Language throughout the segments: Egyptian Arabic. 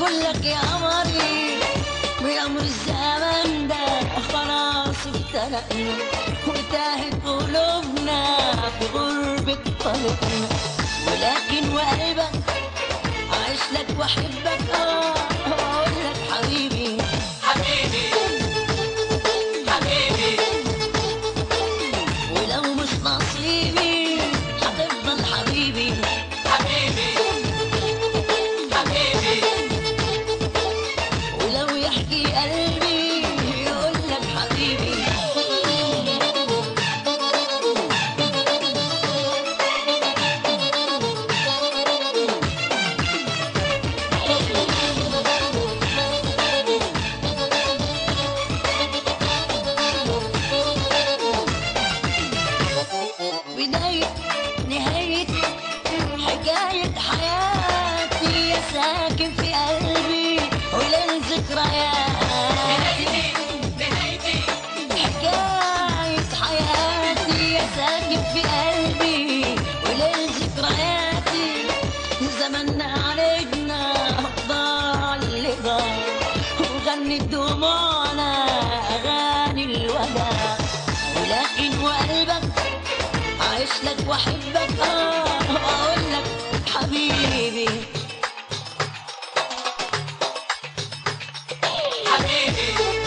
يقول لك يا قمري بأمر الزمن ده خلاص افترقنا وتاهت قلوبنا في غربة طريقنا ولكن وقلبك عايش لك واحبك اه اقول لك حبيبي حبيبي حبيبي ولو مش نصيبي هتفضل حبيبي حبيبي حبيبي ولو يحكي قلبي يقول لك حبيبي بداية نهاية حكاية حياتي يا ساكن في قلبي وللذكريات نهايتي نهايتي حكاية حياتي يا ساكن في قلبي وللذكرياتي زمننا علينا ضاع اللي ضاع وغنت دموعنا أغاني الوداع ولكن وقلبك عايش لك واحبك اه اقول لك حبيبي حبيبي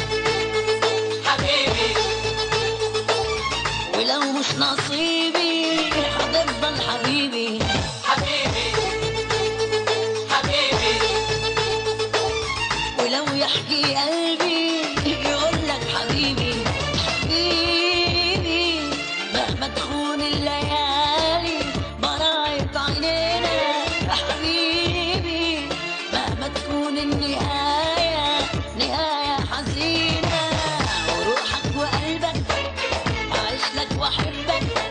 حبيبي ولو مش نصيبي هتفضل حبيبي حبيبي حبيبي ولو يحكي قلبي يقول لك حبيبي حبيبي مهما تخون الليالي برايت عينينا يا حبيبي مهما تكون النهاية نهاية حزينة وروحك وقلبك عايش لك واحبك